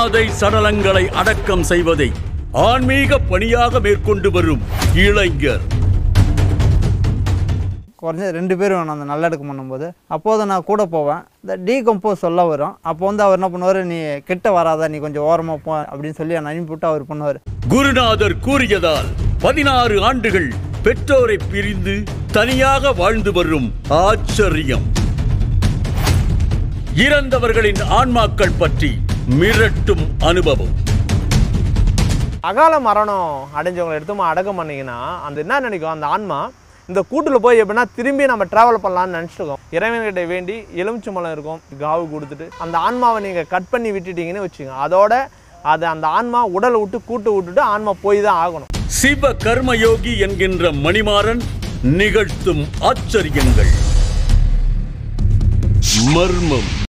அனாதை சடலங்களை அடக்கம் செய்வதை ஆன்மீக பணியாக மேற்கொண்டு வரும் இளைஞர் குறைஞ்ச ரெண்டு பேர் வேணும் அந்த நல்லடக்கம் பண்ணும்போது அப்போது நான் கூட போவேன் இந்த டீகம்போஸ் சொல்ல வரும் அப்போ வந்து அவர் என்ன பண்ணுவார் நீ கிட்ட வராத நீ கொஞ்சம் ஓரமாக போ அப்படின்னு சொல்லி என்னை அனுப்பிவிட்டு அவர் பண்ணுவார் குருநாதர் கூறியதால் பதினாறு ஆண்டுகள் பெற்றோரை பிரிந்து தனியாக வாழ்ந்து வரும் ஆச்சரியம் இறந்தவர்களின் ஆன்மாக்கள் பற்றி மிரட்டும் அனுபவம் அகால மரணம் அடைஞ்சவங்களை எடுத்து அடக்கம் பண்ணீங்கன்னா அந்த என்ன நினைக்கும் அந்த ஆன்மா இந்த கூட்டில் போய் எப்படின்னா திரும்பி நம்ம ட்ராவல் பண்ணலாம்னு நினச்சிருக்கோம் இறைவன்கிட்ட வேண்டி எலுமிச்சம்பழம் இருக்கும் காவு கொடுத்துட்டு அந்த ஆன்மாவை நீங்கள் கட் பண்ணி விட்டுட்டீங்கன்னு வச்சுங்க அதோட அது அந்த ஆன்மா உடலை விட்டு கூட்டு விட்டுட்டு ஆன்மா போய் தான் ஆகணும் சிவ கர்மயோகி என்கின்ற மணிமாறன் நிகழ்த்தும் ஆச்சரியங்கள் மர்மம்